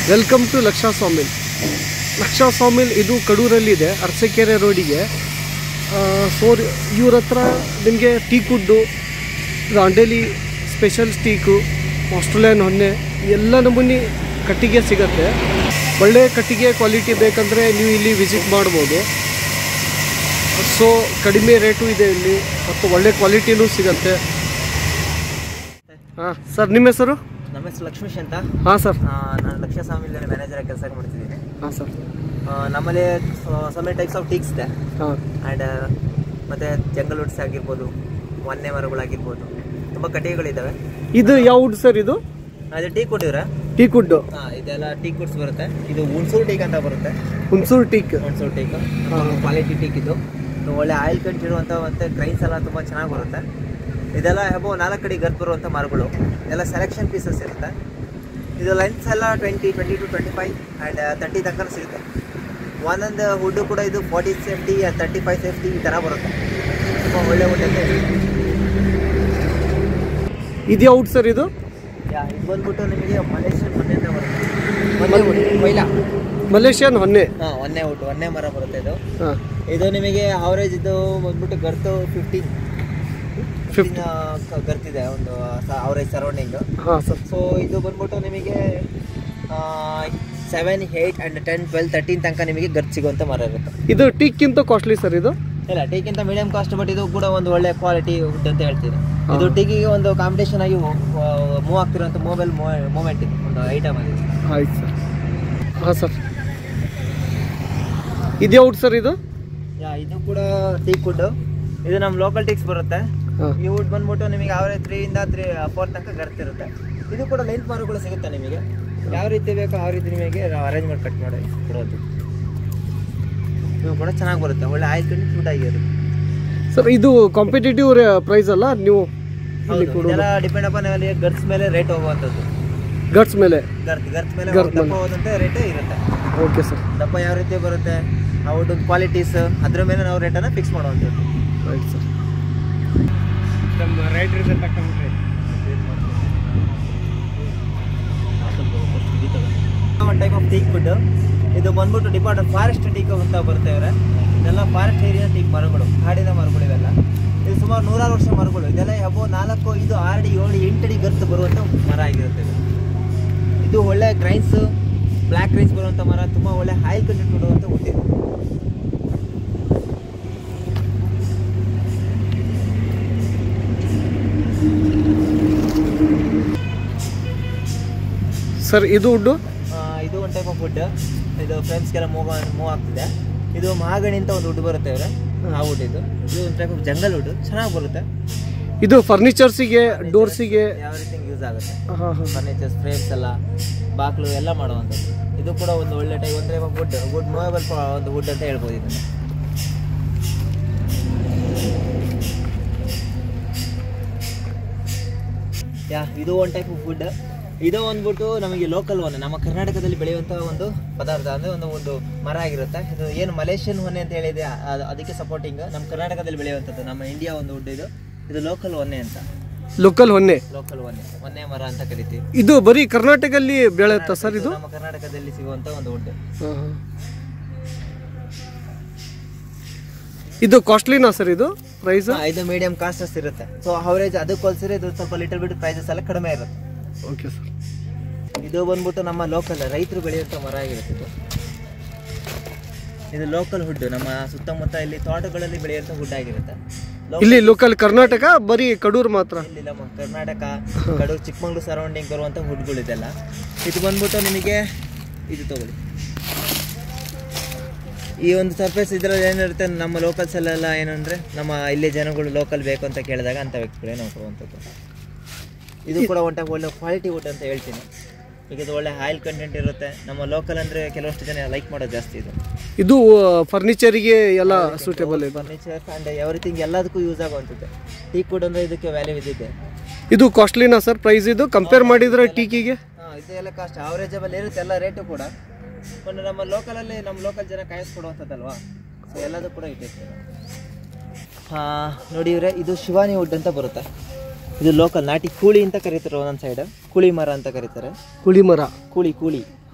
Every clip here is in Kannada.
Welcome to Laksha sawmill Laksha sawmill ಇದು ಕಡೂರಲ್ಲಿದೆ ಅರಸಕೆರೆ ರೋಡಿಗೆ ಸೊ ಇವ್ರ ಹತ್ರ ನಿಮಗೆ ಟೀ ಕುಡ್ಡು ದಾಂಡೇಲಿ ಸ್ಪೆಷಲ್ ಸ್ಟೀಕು ಆಸ್ಟ್ರೇಲಿಯನ್ ಹೊನ್ನೆ ಎಲ್ಲ ನಮೂನಿ ಕಟ್ಟಿಗೆ ಸಿಗತ್ತೆ ಒಳ್ಳೆಯ ಕಟ್ಟಿಗೆ ಕ್ವಾಲಿಟಿ ಬೇಕಂದರೆ ನೀವು ಇಲ್ಲಿ ವಿಸಿಟ್ ಮಾಡ್ಬೋದು ಸೊ ಕಡಿಮೆ ರೇಟು ಇದೆ ಇಲ್ಲಿ ಮತ್ತು ಒಳ್ಳೆ ಕ್ವಾಲಿಟಿನೂ ಸಿಗತ್ತೆ ಹಾಂ ಸರ್ ನಿಮ್ಮ ಹೆಸರು ನಮ್ಮ ಹೆಸರು ಲಕ್ಷ್ಮೀಶ್ ಅಂತ ಹಾಂ ಸರ್ ಆ, ನಾನು ಲಕ್ಷ್ಯ ಸ್ವಾಮಿಲಿ ಮ್ಯಾನೇಜರ್ ಕೆಲಸ ಮಾಡ್ತಿದ್ದೀನಿ ಹಾಂ ಸರ್ ಆ, ನಮ್ಮಲ್ಲಿ ಸಮ್ ಟೈಪ್ಸ್ ಆಫ್ ಟೀಕ್ಸ್ ಇದೆ ಹಾಂ ಆ್ಯಂಡ್ ಮತ್ತು ಜಂಗಲ್ ವುಡ್ಸ್ ಆಗಿರ್ಬೋದು ವನ್ಯ ಮರಗಳಾಗಿರ್ಬೋದು ತುಂಬ ಕಟ್ಟಿಗೆಗಳಿದ್ದಾವೆ ಇದು ಯಾವ ವುಡ್ ಸರ್ ಇದು ಅದೇ ಟೀ ಕೊಟ್ಟಿವ್ರೆ ಟೀ ಕುಡ್ಡು ಹಾಂ ಇದೆಲ್ಲ ಟೀ ಕುಡ್ಸ್ ಬರುತ್ತೆ ಇದು ಹುಣಸೂರು ಟೀಕ್ ಅಂತ ಬರುತ್ತೆ Hunsur teak Hunsur teak quality teak ಇದು ಇದು ಒಳ್ಳೆ ಆಯಿಲ್ ಕಂಟ್ ಇರುವಂಥ ಮತ್ತು ಗ್ರೈನ್ಸ್ ಎಲ್ಲ ತುಂಬ ಚೆನ್ನಾಗಿ ಬರುತ್ತೆ ಇದೆಲ್ಲ ಹೆಬೋ ನಾಲ್ಕು ಕಡೆ ಗರ್ತ್ ಬರುವಂಥ ಮರಗಳು ಇದೆಲ್ಲ ಸೆಲೆಕ್ಷನ್ ಪೀಸಸ್ ಇರುತ್ತೆ ಇದು ಲೆನ್ಸ್ ಎಲ್ಲ twenty twenty two twenty five and thirty ತನಕ ಸಿಗುತ್ತೆ ಒಂದೊಂದು ಹುಡ್ಡು ಕೂಡ ಇದು forty safety thirty five safety ಈ ಥರ ಬರುತ್ತೆ ತುಂಬ ಒಳ್ಳೆ ವುಡ್ ಅಂತ ಹೇಳ್ತೀನಿ. ಇದು ಯಾವ ವುಡ್ ಸರ್ ಇದು ಯಾ ಇದು ಬಂದ್ಬಿಟ್ಟು ನಿಮಗೆ ಮಲೇಷಿಯನ್ ಮೊನ್ನೆ ಅಂತ ಬರುತ್ತೆ ಮೊನ್ನೆ ವುಡ್ ಕೊಯ್ಲಾ ಮಲೇಷಿಯನ್ ಹೊನ್ನೆ ಹಾಂ ಒಂದೇ ವುಡ್ ಒಂದೇ ಮರ ಬರುತ್ತೆ ಇದು ಹಾಂ ಇದು ನಿಮಗೆ ಅವರೇಜ್ ಇದು ಬಂದ್ಬಿಟ್ಟು ಗರ್ತು ಫಿಫ್ಟೀನ್ ಫಿಫ್ಟಿ ಗರ್ತಿದೆ ಒಂದು ಅವರೇಜ್ ಸರೌಂಡಿಂಗ್ ಹಾಂ ಸರ್ ಸೊ ಇದು ಬಂದ್ಬಿಟ್ಟು ನಿಮಗೆ seven eight and ten twelve thirteen ತನಕ ನಿಮಗೆ ಗರ್ತ್ ಸಿಗುವಂಥ ಮರ ಇರುತ್ತೆ ಇದು ಟೀಕ್ಕಿಂತ ಕಾಸ್ಟ್ಲಿ ಸರ್ ಇದು ಇಲ್ಲ ಟೀಕಿಂತ ಮೀಡಿಯಂ ಕಾಸ್ಟ್ ಬಟ್ ಇದು ಕೂಡ ಒಂದು ಒಳ್ಳೆ ಕ್ವಾಲಿಟಿ ವುಡ್ ಅಂತ ಹೇಳ್ತೀನಿ ಇದು ಟೀಕಿಗೆ ಒಂದು ಕಾಂಪಿಟೇಷನ್ ಆಗಿ ಮೂವ್ ಆಗ್ತಿರುವಂಥ ಮೊಬೈಲ್ ಮೂಮೆಂಟ್ ಇದೆ ಒಂದು ಐಟಮ್ ಆಗಿದೆ ಆಯ್ತು ಸರ್ ಹಾಂ ಸರ್ ಇದು ಯಾವ ವುಡ್ ಸರ್ ಇದು ಯಾ ಇದು ಕೂಡ ಟೀಕ್ ವುಡ್ ಇದು ನಮ್ಮ ಲೋಕಲ್ ಟೀಕ್ಸ್ ಬರುತ್ತೆ ಹಾಂ ಈ ವುಡ್ ಬಂದ್ಬಿಟ್ಟು ನಿಮಗೆ ಅವರೇ ತ್ರೀ ಇಂದ ತ್ರೀ ಫೋರ್ ತನಕ ಗರ್ತಿರುತ್ತೆ ಇದು ಕೂಡ ಲೆಂತ್ ಮರಗಳು ಸಿಗುತ್ತೆ ನಿಮಗೆ ಯಾವ ರೀತಿ ಬೇಕೋ ಆ ರೀತಿ ನಿಮಗೆ ನಾವು ಅರೇಂಜ್ ಮಾಡಿ ಕಟ್ ಮಾಡಿ ಕೊಡೋದು ಇದು ಕೂಡ ಚೆನ್ನಾಗಿ ಬರುತ್ತೆ ಒಳ್ಳೆ ಆಯಿಲ್ ಕಂಡು ಫುಡ್ ಆಗಿರುತ್ತೆ ಸರ್ ಇದು ಕಾಂಪಿಟೇಟಿವ್ ಪ್ರೈಸ್ ಅಲ್ಲ ನೀವು ಇಲ್ಲಿ ಹೌದು ಕೊಡೋದು ಇದೆಲ್ಲ ಡಿಪೆಂಡ್ ಅಪಾನ್ ಗರ್ಸ್ ಮೇಲೆ ರೇಟ್ ಹೋಗುವಂಥದ್ದು ಗಟ್ಸ್ ಮೇಲೆ ಗರ್ತ್ ಗರ್ತ್ ಮೇಲೆ ಗರ್ತ್ ದಪ್ಪ ಮೇಲೆ. ಹೋದಂತೆ ರೇಟ್ ಇರುತ್ತೆ ಓಕೆ ಸರ್ ದಪ್ಪ ಯಾವ ರೀತಿ ಬರುತ್ತೆ ಅವ್ರದ್ದು ಕ್ವಾಲಿಟೀಸ್ ಅದ್ರ ಮೇಲೆ ನಾವು ರೇಟನ್ನು ಫಿಕ್ಸ್ ಮಾಡುವಂಥದ್ದು right sir one type of teak wood ಇದು ಬಂದ್ಬಿಟ್ಟು ಡಿಪಾರ್ಟ್ಮೆಂಟ್ ಫಾರೆಸ್ಟ್ ಟೀಕ್ ಅಂತ ಬರುತ್ತೆ ಇವರೇ ಇದೆಲ್ಲ ಫಾರೆಸ್ಟ್ ಏರಿಯಾ ಟೀಕ್ ಮರಗಳು ಕಾಡಿನ ಮರಗಳು ಇವೆಲ್ಲ ಇದು ಸುಮಾರು ನೂರಾರು ವರ್ಷ ಮರಗಳು ಇದೆಲ್ಲ ಅಬೋ ನಾಲ್ಕು ಇದು ಆರು ಅಡಿ ಏಳು ಎಂಟು ಅಡಿ ಗರ್ತು ಬರುವಂಥ ಮರ ಆಗಿರುತ್ತೆ ಇದು ಇದು ಒಳ್ಳೆ ಗ್ರೈನ್ಸ್ ಬ್ಲ್ಯಾಕ್ ರೈಸ್ ಬರುವಂಥ ಮರ ತುಂಬ ಒಳ್ಳೆ ಹಾಯ್ ಕಂಟೆಂಟ್ ಕೊಡುವಂಥ ಹುಟ್ಟಿದೆ ಸರ್ ಇದು ವುಡ್ಡು ಆ, ಇದು ಒಂದು ಟೈಪ್ ಆಫ್ ವುಡ್ ಇದು ಫ್ರೆಂಡ್ಸ್ಗೆಲ್ಲ ಮೂವ್ ಮೂವ್ ಆಗ್ತಿದೆ ಇದು ಮಹಾಗಣಿ ಅಂತ ಒಂದು ವುಡ್ ಬರುತ್ತೆ ಇವರೇ ಆ ವುಡ್ ಇದು ಇದು ಒಂದು ಟೈಪ್ ಆಫ್ ಜಂಗಲ್ ವುಡ್ ಚೆನ್ನಾಗಿ ಬರುತ್ತೆ ಇದು ಫರ್ನಿಚರ್ಸಿಗೆ ಡೋರ್ಸಿಗೆ ಯಾವ ರೀತಿ ಯೂಸ್ ಆಗುತ್ತೆ ಹಾಂ ಹಾಂ ಫರ್ನಿಚರ್ಸ್ ಫ್ರೇಮ್ಸ್ ಎಲ್ಲ ಬಾಗಿಲು ಎಲ್ಲ ಮಾಡುವಂಥದ್ದು ಇದು ಕೂಡ ಒಂದು ಒಳ್ಳೆ ಟೈಪ್ ಒಂದು type of wood wood movable ಒಂದು ವುಡ್ ಅಂತ ಹೇಳ್ಬೋದು ಇದನ್ನು ಯಾ ಇದು ಒಂದು ಟೈಪ್ ಆಫ್ ವುಡ್ ಇದು ಅಂದ್ಬಿಟ್ಟು ನಮಗೆ ಲೋಕಲ್ ಒನ್ ನಮ್ಮ ಕರ್ನಾಟಕದಲ್ಲಿ ಬೆಳೆಯುವಂಥ ಒಂದು ಪದಾರ್ಥ ಅಂದರೆ ಒಂದು ಒಂದು ಮರ ಆಗಿರುತ್ತೆ ಇದು ಏನು ಮಲೇಷಿಯನ್ ಹೊನ್ನೆ ಅಂತ ಹೇಳಿದೆ ಅ- ಅದಕ್ಕೆ ಸಪೋರ್ಟಿಂಗ್ ನಮ್ಮ ಕರ್ನಾಟಕದಲ್ಲಿ ಬೆಳೆಯುವಂಥದ್ದು ನಮ್ಮ ಇಂಡಿಯಾ ಒಂದು ವುಡ್ ಇದು ಇದು ಲೋಕಲ್ ಒನ್ನೆ ಅಂತ ಲೋಕಲ್ ಹೊನ್ನೆ ಲೋಕಲ್ ಒನ್ನೆ ಒನ್ನೆ ಮರ ಅಂತ ಕರಿತೀವಿ ಇದು ಬರೀ ಕರ್ನಾಟಕಲ್ಲಿ ಬೆಳೆಯುತ್ತಾ ಸರ್ ಇದು ನಮ್ಮ ಕರ್ನಾಟಕದಲ್ಲಿ ಸಿಗುವಂತ ಒಂದು ವುಡ್ ಹಾಂ ಹಾಂ ಇದು ಕಾಸ್ಟ್ಲಿನಾ ಸರ್ ಇದು ಪ್ರೈಸ್ ಇದು ಮೀಡಿಯಂ ಕಾಸ್ಟಸ್ ಇರುತ್ತೆ ಸೊ ಅವರೇಜ್ ಅದಕ್ಕೆ ಹೋಲಿಸಿದ್ರೆ ಇದು ಸ್ವಲ್ಪ ಲಿಟಲ್ ಬಿಟ್ ಪ್ರೈಸಸ್ ಎಲ್ಲ ಕಡಿಮೆ ಇರುತ್ತೆ ಓಕೆ ಸರ್ ಇದು ಬಂದ್ಬಿಟ್ಟು ನಮ್ಮ ಲೋಕಲ್ ರೈತರು ಬೆಳೆಯುವಂಥ ಮರ ಆಗಿರುತ್ತೆ ಇದು ಇದು ಲೋಕಲ್ ಹುಡ್ ನಮ್ಮ ಸುತ್ತಮುತ್ತ ಇಲ್ಲಿ ತೋಟಗಳಲ್ಲಿ ಬೆಳೆಯುವಂಥ ಹುಡ್ ಆಗಿರುತ್ತೆ Local ಇಲ್ಲಿ ಲೋಕಲ್ ಕರ್ನಾಟಕ ಬರೀ ಕಡೂರು ಮಾತ್ರ ಇಲ್ಲಿ ನಮ್ಮ ಕರ್ನಾಟಕ ಕಡೂರು ಚಿಕ್ಕಮಂಗ್ಳೂರು ಸರೌಂಡಿಂಗ್ ಬರುವಂಥ ಹುಡ್ಗಳು ಇದೆಲ್ಲ ಇದು ಬಂದ್ಬಿಟ್ಟು ನಿಮಗೆ ಇದು ತಗೊಳ್ಳಿ ಈ ಒಂದು ಸರ್ಫೇಸ್ ಇದರಲ್ಲಿ ಏನಿರುತ್ತೆ ನಮ್ಮ ಲೋಕಲ್ಸ್ ಅಲ್ಲೆಲ್ಲ ಏನಂದ್ರೆ ನಮ್ಮ ಇಲ್ಲಿ ಜನಗಳು ಲೋಕಲ್ ಬೇಕು ಅಂತ ಕೇಳಿದಾಗ ಅಂತ ವ್ಯಕ್ತಿಗಳೇ ನಾವು ಕೊಡುವಂಥದ್ದು ಇದು ಕೂಡ ಒಂಟ ಒಳ್ಳೆ ಕ್ವಾಲಿಟಿ ವುಡ್ ಅಂತ ಹೇಳ್ತೀನಿ ಈಗ ಇದು ಒಳ್ಳೆ ಆಯಿಲ್ ಕಂಟೆಂಟ್ ಇರುತ್ತೆ ನಮ್ಮ ಲೋಕಲ್ ಅಂದರೆ ಕೆಲವಷ್ಟು ಜನ ಲೈಕ್ ಮಾಡೋದು ಜಾಸ್ತಿ ಇದು ಇದು ಫರ್ನಿಚರಿಗೆ ಎಲ್ಲ ಸೂಟೇಬಲ್ ಇದೆ ಫರ್ನಿಚರ್ ಆ್ಯಂಡ್ ಎವ್ರಿಥಿಂಗ್ ಎಲ್ಲದಕ್ಕೂ ಯೂಸ್ ಆಗುವಂಥದ್ದು ಟೀ ಕುಡ್ ಅಂದರೆ ಇದಕ್ಕೆ ವ್ಯಾಲ್ಯೂ ಇದ್ದಿದೆ ಇದು ಕಾಸ್ಟ್ಲಿನಾ ಸರ್ ಪ್ರೈಸ್ ಇದು ಕಂಪೇರ್ ಮಾಡಿದ್ರೆ ಟೀಕಿಗೆ ಹಾಂ ಇದೆಲ್ಲ ಕಾಸ್ಟ್ ಅವರೇಜಬಲ್ ಇರುತ್ತೆ ಎಲ್ಲ ರೇಟು ಕೂಡ ಒಂದು ನಮ್ಮ ಲೋಕಲಲ್ಲಿ ನಮ್ಮ ಲೋಕಲ್ ಜನ ಕಾಯಿಸ್ಕೊಡುವಂಥದ್ದಲ್ವಾ ಸೊ ಎಲ್ಲದೂ ಕೂಡ ಇಟ್ಟಿರ್ತೀವಿ ಹಾಂ ನೋಡಿ ಇವ್ರೆ ಇದು ಶಿವಾನಿ ವುಡ್ ಅಂತ ಬರುತ್ತೆ ಇದು ಲೋಕಲ್ ನಾಟಿ ಕೂಳಿ ಅಂತ ಕರೀತಾರೆ ಒಂದೊಂದು ಸೈಡ್ ಕೂಳಿ ಮರ ಅಂತ ಕರೀತಾರೆ ಕುಳಿ ಮರ ಕೂಳಿ ಕೂಳಿ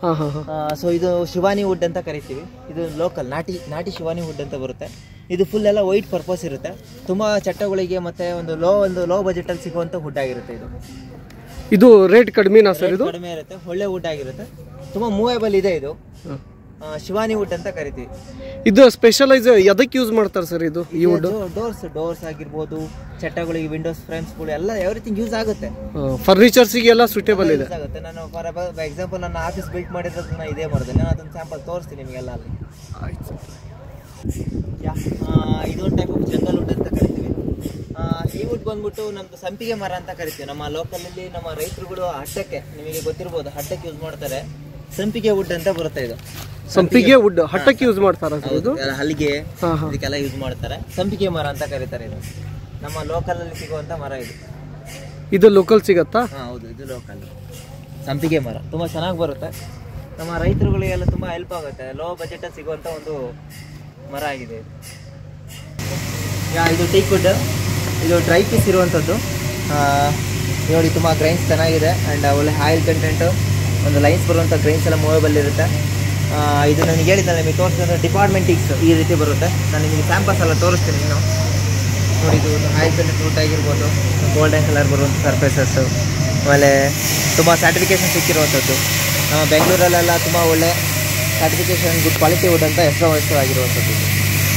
ಹಾಂ ಹಾಂ ಹಾಂ ಸೊ ಇದು ಶಿವಾನಿ ವುಡ್ ಅಂತ ಕರಿತೀವಿ ಇದು ಲೋಕಲ್ ನಾಟಿ ನಾಟಿ ಶಿವಾನಿ ವುಡ್ ಅಂತ ಬರುತ್ತೆ ಇದು ಫುಲ್ ಎಲ್ಲ ವೈಟ್ ಪರ್ಪಸ್ ಇರುತ್ತೆ ತುಂಬ ಚಟ್ಟಗಳಿಗೆ ಮತ್ತೆ ಒಂದು ಲೋ ಒಂದು ಲೋ ಬಜೆಟಲ್ಲಿ ಸಿಗುವಂಥ ವುಡ್ ಆಗಿರುತ್ತೆ ಇದು ಇದು ರೇಟ್ ಕಡಿಮೆನಾ ಸರ್ ಇದು ಕಡಿಮೆ ಇರುತ್ತೆ ಒಳ್ಳೆ ವುಡ್ ಆಗಿರುತ್ತೆ ತುಂಬ ಮೂವೇಬಲ್ ಇದೆ ಇದು ಹಾಂ. ಆ, ಶಿವಾನಿ ವುಡ್ ಅಂತ ಕರಿತೀವಿ ಇದು ಸ್ಪೆಷಲೈಸ್ ಎದಕ್ಕೆ ಯೂಸ್ ಮಾಡ್ತಾರೆ ಸರ್ ಇದು ಈ ವುಡ್ ಡೋರ್ಸ್ ಡೋರ್ಸ್ ಆಗಿರ್ಬೋದು ಚಟ್ಟಗಳಿಗೆ ವಿಂಡೋಸ್ ಫ್ರೇಮ್ಸ್ಗಳು ಎಲ್ಲ ಎವ್ರಿಥಿಂಗ್ ಯೂಸ್ ಆಗುತ್ತೆ ಫರ್ನಿಚರ್ಸಿಗೆಲ್ಲ ಸೂಟೇಬಲ್ ಇದೆ ಯೂಸ್ ಆಗುತ್ತೆ ನಾನು ಫಾರ್ ಎಕ್ಸಾಂಪಲ್ ನನ್ನ ಆಫೀಸ್ ಬಿಲ್ಟ್ ಮಾಡಿರೋದನ್ನ ಇದೇ ಮಾಡಿದೆ ನಾನು ಅದನ್ನ ಸ್ಯಾಂಪಲ್ ತೋರಿಸ್ತೀನಿ ನಿಮಗೆಲ್ಲ ಅಲ್ಲಿ ಆಯ್ತು ಯಾ ಇದೊಂದು ಟೈಪ್ ಆಫ್ ಜಂಗಲ್ ವುಡ್ ಅಂತ ಕರಿತೀವಿ ಆ, ಈ ವುಡ್ ಬಂದ್ಬಿಟ್ಟು ನಮ್ದು ಸಂಪಿಗೆ ಮರ ಅಂತ ಕರಿತೀವಿ ನಮ್ಮ ಲೋಕಲಲ್ಲಿ ನಮ್ಮ ರೈತರುಗಳು ಹಟ್ಟಕ್ಕೆ ನಿಮಗೆ ಗೊತ್ತಿರ್ಬೋದು ಹಟ್ಟಕ್ಕೆ ಯೂಸ್ ಮಾಡ್ತಾರೆ ಸಂಪಿಗೆ ವುಡ್ ಅಂತ ಬರುತ್ತೆ ಇದು ಸಂಪಿಗೆ ವುಡ್ ಹಟ್ಟಕ್ಕೆ ಯೂಸ್ ಮಾಡ್ತಾರ ಸರ್ ಇದು ಎಲ್ಲ ಹಲ್ಲಿಗೆ ಹಾಂ ಹಾಂ ಇದಕ್ಕೆಲ್ಲ ಯೂಸ್ ಮಾಡ್ತಾರೆ ಸಂಪಿಗೆ ಮರ ಅಂತ ಕರೀತಾರೆ ಇದು ನಮ್ಮ ಲೋಕಲಲ್ಲಿ ಸಿಗುವಂಥ ಮರ ಇದು ಇದು ಲೋಕಲ್ ಸಿಗತ್ತಾ ಹಾಂ ಹೌದು ಇದು ಲೋಕಲ್ ಸಂಪಿಗೆ ಮರ ತುಂಬ ಚೆನ್ನಾಗಿ ಬರುತ್ತೆ ನಮ್ಮ ರೈತರುಗಳಿಗೆಲ್ಲ ತುಂಬ ಹೆಲ್ಪ್ ಆಗುತ್ತೆ ಲೋ ಬಜೆಟಲ್ಲಿ ಸಿಗುವಂಥ ಒಂದು ಮರ ಆಗಿದೆ ಇದು ಯಾ ಇದು ಟೀಕ್ ವುಡ್ ಇದು ಡ್ರೈ ಪೀಸ್ ಇರುವಂಥದ್ದು ಆ, ನೋಡಿ ತುಂಬ ಗ್ರೈನ್ಸ್ ಚೆನ್ನಾಗಿದೆ ಆ್ಯಂಡ್ ಒಳ್ಳೆ ಆಯಿಲ್ ಕಂಟೆಂಟು ಒಂದು ಲೈನ್ಸ್ ಬರುವಂಥ ಗ್ರೈನ್ಸ್ ಎಲ್ಲ ಮೂವೇಬಲ್ ಇರುತ್ತೆ ಆ, ಇದು ನನಗೆ ಹೇಳಿದ್ದಲ್ಲ ನಿಮಗೆ ತೋರಿಸಿದ್ರೆ ಡಿಪಾರ್ಟ್ಮೆಂಟಿಕ್ಸ್ ಈ ರೀತಿ ಬರುತ್ತೆ ನಾನು ನಿಮಗೆ ಸ್ಯಾಂಪಲ್ಸ್ ಎಲ್ಲ ತೋರಿಸ್ತೀನಿ ಇನ್ನು ನೋಡಿ ಇದು ಆಯಿಲ್ ಕಂಟೆಂಟ್ ರೂಟ್ ಆಗಿರ್ಬೋದು ಗೋಲ್ಡನ್ ಕಲರ್ ಬರುವಂಥ ಸರ್ಫೇಸಸ್ಸು ಆಮೇಲೆ ತುಂಬ ಸರ್ಟಿಫಿಕೇಷನ್ ಸಿಕ್ಕಿರುವಂಥದ್ದು ನಮ್ಮ ಬೆಂಗಳೂರಲ್ಲೆಲ್ಲ ತುಂಬ ಒಳ್ಳೆ ಸರ್ಟಿಫಿಕೇಷನ್ ಗುಡ್ ಕ್ವಾಲಿಟಿ ವುಡ್ ಅಂತ ಹೆಸರು ಆಗಿರುವಂಥದ್ದು ಇದು.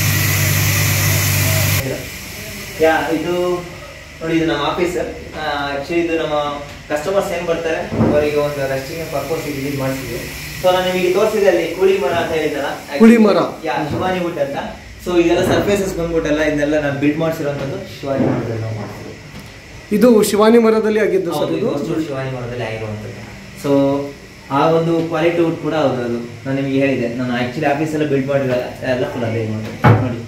ಯಾ ಇದು ನೋಡಿ ಇದು ನಮ್ಮ ಆಫೀಸ್ ಆ್ಯಕ್ಚುಲಿ ಇದು ನಮ್ಮ ಕಸ್ಟಮರ್ಸ್ ಏನು ಬರ್ತಾರೆ ಅವರಿಗೆ ಒಂದು ರೆಸ್ಟಿಂಗ್ ಪರ್ಪಸ್ ವಿಸಿಟ್ ಮಾಡ್ತೀವಿ ಸೊ ನಾನು ನಿಮಗೆ ತೋರಿಸಿದೆ ಅಲ್ಲಿ ಕುಳಿ ಮರ ಅಂತ ಹೇಳಿದ್ದಲ್ಲ ಕುಳಿ ಮರ. ಯಾ ಶಿವಾನಿ ವುಡ್ ಅಂತ ಸೊ ಇದೆಲ್ಲ ಸರ್ಫೇಸಸ್ ಬಂದ್ಬಿಟ್ಟೆಲ್ಲ ಇದನ್ನೆಲ್ಲ ನಾನು ಬಿಲ್ಡ್ ಮಾಡಿಸಿರೋಂಥದ್ದು ಶಿವಾನಿ ಮರದಲ್ಲಿ ನಾವು ಮಾಡ್ತೀವಿ ಇದು ಶಿವಾನಿ ಮರದಲ್ಲಿ ಆಗಿದ್ದು ಸರ್ ಹೌದು, ಇದು ಇದು ವಸ್ತು ಶಿವಾನಿ ಮರದಲ್ಲಿ ಆಗಿರುವಂಥದ್ದು ಸೊ ಆ ಒಂದು ಕ್ವಾಲಿಟಿ ವುಡ್ ಕೂಡ ಹೌದು ಅದು ನಾನು ನಿಮಗೆ ಹೇಳಿದೆ ನಾನು ಆ್ಯಕ್ಚುಲಿ ಆಫೀಸೆಲ್ಲ ಬಿಲ್ಡ್ ಮಾಡಿರೋ ಎಲ್ಲ ಫುಲ್ ಅದೇ ಮಾಡೋದು ನೋಡಿ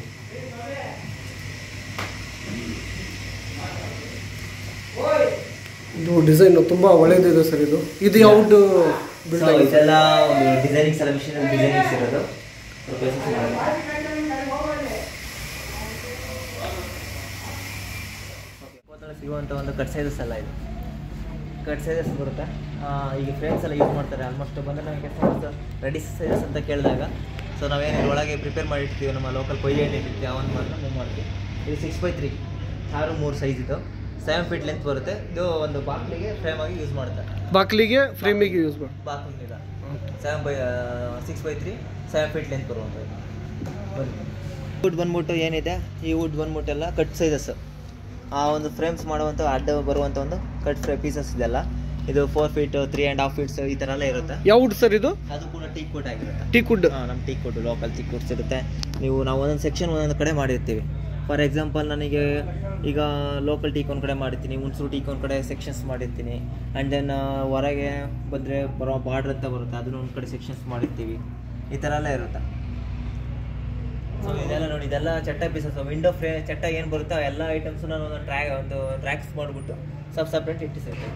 ಇದು ಡಿಸೈನ್ ತುಂಬಾ ಒಳ್ಳೇದಿದೆ ಸರ್ ಇದು ಇದು ಯಾವ್ದು ಬಿಲ್ಡ್ So, ಆಗಿದೆ ಇದೆಲ್ಲ ಒಂದು ಡಿಸೈನಿಂಗ್ಸ್ ಎಲ್ಲ ಮಿಷಿನ್ ಡಿಸೈನಿಂಗ್ಸ್ ಇರೋದು ಸ್ವಲ್ಪ ಯೋಚಿಸಿ ಮಾಡಿ. Okay, ಕೋತಲ್ಲಿ ಸಿಗುವಂಥ ಒಂದು ಕಟ್ ಸೈಜಸ್ ಎಲ್ಲ ಇದು ಕಟ್ ಸೈಜಸ್ ಬರುತ್ತೆ ಆ, ಈಗ ಫ್ರೇಮ್ಸ್ ಎಲ್ಲ ಯೂಸ್ ಮಾಡ್ತಾರೆ ಆಲ್ಮೋಸ್ಟ್ ಬಂದರೆ ನಮಗೆ ರೆಡಿ ಸೈಜಸ್ ಅಂತ ಕೇಳಿದಾಗ ಸೊ ನಾವೇನು ಒಳಗೆ ಪ್ರಿಪೇರ್ ಮಾಡಿರ್ತೀವಿ ನಮ್ಮ ಲೋಕಲ್ ಕೊಯ್ಲಿ ಎಣ್ಣೆ ಇರ್ತೀವಿ ಅವನ್ ಮಾತ್ರ ಮೂವ್ ಮಾಡ್ತೀವಿ ಇದು ಸಿಕ್ಸ್ ಬೈ ತ್ರೀ ಆರು ಮೂರು ಸೈಜ್ ಇದು ಸೆವೆನ್ ಫೀಟ್ ಲೆಂತ್ ಬರುತ್ತೆ ಇದು ಒಂದು ಬಾಕ್ಲಿಗೆ ಫ್ರೇಮ್ ಆಗಿ ಯೂಸ್ ಮಾಡ್ತಾರೆ ಬಾಕ್ಲಿಗೆ ಫ್ರೇಮಿಗೆ ಯೂಸ್ ಮಾಡಿ ಬಾತ್ರೂಮ್ ಇದೆ seven by six by three seven feet length ಬರುವಂಥದ್ದು ವುಡ್ ಬಂದ್ಬಿಟ್ಟು ಏನಿದೆ ಈ ವುಡ್ ಬಂದ್ಬಿಟ್ಟೆಲ್ಲ ಕಟ್ ಸೈಜಸ್ ಆ ಒಂದು ಫ್ರೇಮ್ಸ್ ಮಾಡುವಂಥ ಅಡ್ಡ ಬರುವಂಥ ಒಂದು ಕಟ್ ಫ್ರೇ ಪೀಸಸ್ ಇದೆಲ್ಲ ಇದು four feet three and half feets ಈ ಥರ ಎಲ್ಲ ಇರುತ್ತೆ ಯಾವ್ದು ಸರ್ ಇದು ಅದು ಕೂಡ ಟೀ ಕೋಟ್ ಆಗಿರುತ್ತೆ ಟೀಕ್ ವುಡ್ ಹಾಂ ನಮ್ಮ ಟೀ ಕೋಟು ಲೋಕಲ್ ಟೀ ಕೋಟ್ಸ್ ಇರುತ್ತೆ ನೀವು ನಾವು ಒಂದೊಂದು ಸೆಕ್ಷನ್ ಒಂದೊಂದು ಕಡೆ ಮಾಡಿರ್ತೀವಿ ಫಾರ್ ಎಕ್ಸಾಂಪಲ್ ನನಗೆ ಈಗ ಲೋಕಲ್ ಟೀಕ್ ಒಂದು ಕಡೆ ಮಾಡಿರ್ತೀನಿ ಹುಣಸೂರು ಟೀಕ್ ಒಂದು ಕಡೆ ಸೆಕ್ಷನ್ಸ್ ಮಾಡಿರ್ತೀನಿ ಆ್ಯಂಡ್ ದೆನ್ ಹೊರಗೆ ಬಂದರೆ ಬರೋ ಬಾರ್ಡ್ರ್ ಅಂತ ಬರುತ್ತೆ ಅದನ್ನು ಒಂದು ಕಡೆ ಸೆಕ್ಷನ್ಸ್ ಮಾಡಿರ್ತೀವಿ ಈ ಥರ ಎಲ್ಲ ಇರುತ್ತೆ ಸೊ ಇದೆಲ್ಲ ನೋಡಿ ಇದೆಲ್ಲ ಚಟ್ಟ ಪೀಸಸ್ ವಿಂಡೋ ಫ್ರೇ ಚಟ್ಟ ಏನು ಬರುತ್ತೆ ಆ ಎಲ್ಲ ಐಟಮ್ಸ್ ನಾನು ಒಂದು ಟ್ರ್ಯಾ ಒಂದು ಟ್ರ್ಯಾಕ್ಸ್ ಮಾಡಿಬಿಟ್ಟು ಸಬ್ ಸಪ್ರೇಟ್ ಇಟ್ಟಿಸಿರ್ತೀನಿ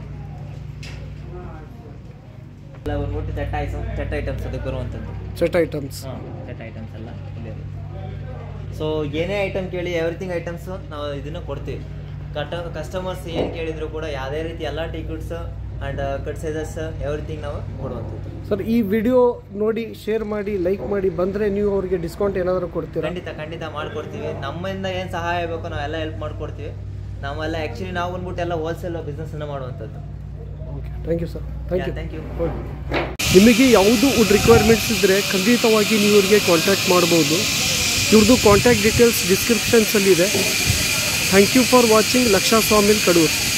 ಎಲ್ಲ ಬಂದ್ಬಿಟ್ಟು ಚಟ್ಟ ಐಟಮ್ ಚಟ್ಟ ಐಟಮ್ಸ್ ಅದಕ್ಕೆ ಬರುವಂಥದ್ದು ಚಟ್ ಐಟಮ್ಸ್ ಹಾಂ ಸೆಟ್ ಐಟಮ್ಸ್ ಎಲ್ಲ ಇಲ್ಲೇ ಸೊ ಏನೇ ಐಟಮ್ ಕೇಳಿ ಎವ್ರಿಥಿಂಗ್ ಐಟಮ್ಸ್ ನಾವು ಇದನ್ನು ಕೊಡ್ತೀವಿ ಕಟ ಕಸ್ಟಮರ್ಸ್ ಏನು ಕೇಳಿದ್ರು ಕೂಡ ಯಾವುದೇ ರೀತಿ ಎಲ್ಲ tickets and cut sizes everything ನಾವು ಕೊಡುವಂಥದ್ದು ಸರ್ ಈ ವಿಡಿಯೋ ನೋಡಿ ಶೇರ್ ಮಾಡಿ ಲೈಕ್ ಮಾಡಿ ಬಂದ್ರೆ ನೀವು ಅವ್ರಿಗೆ ಡಿಸ್ಕೌಂಟ್ ಏನಾದರೂ ಕೊಡ್ತೀರಾ ಖಂಡಿತ ಖಂಡಿತ ಮಾಡ್ಕೊಡ್ತೀವಿ ನಮ್ಮಿಂದ ಏನು ಸಹಾಯ ಬೇಕು ನಾವೆಲ್ಲ ಹೆಲ್ಪ್ ಮಾಡ್ಕೊಡ್ತೀವಿ ನಾವೆಲ್ಲ ಆ್ಯಕ್ಚುಲಿ ನಾವು ಬಂದ್ಬಿಟ್ಟು ಎಲ್ಲ ಹೋಲ್ಸೇಲ್ ಬಿಸ್ನೆಸ್ಸನ್ನು ಮಾಡುವಂಥದ್ದು okay thank you sir thank you thank you ನಿಮಗೆ ಯಾವುದು ವುಡ್ ರಿಕ್ವೈರ್ಮೆಂಟ್ಸ್ ಇದ್ದರೆ ಖಂಡಿತವಾಗಿ ನೀವು ಇವ್ರಿಗೆ ಕಾಂಟ್ಯಾಕ್ಟ್ ಮಾಡ್ಬೋದು ಇವ್ರದ್ದು ಕಾಂಟ್ಯಾಕ್ಟ್ ಡೀಟೇಲ್ಸ್ ಡಿಸ್ಕ್ರಿಪ್ಷನ್ಸಲ್ಲಿದೆ thank you for watching Laksha sawmill Kadur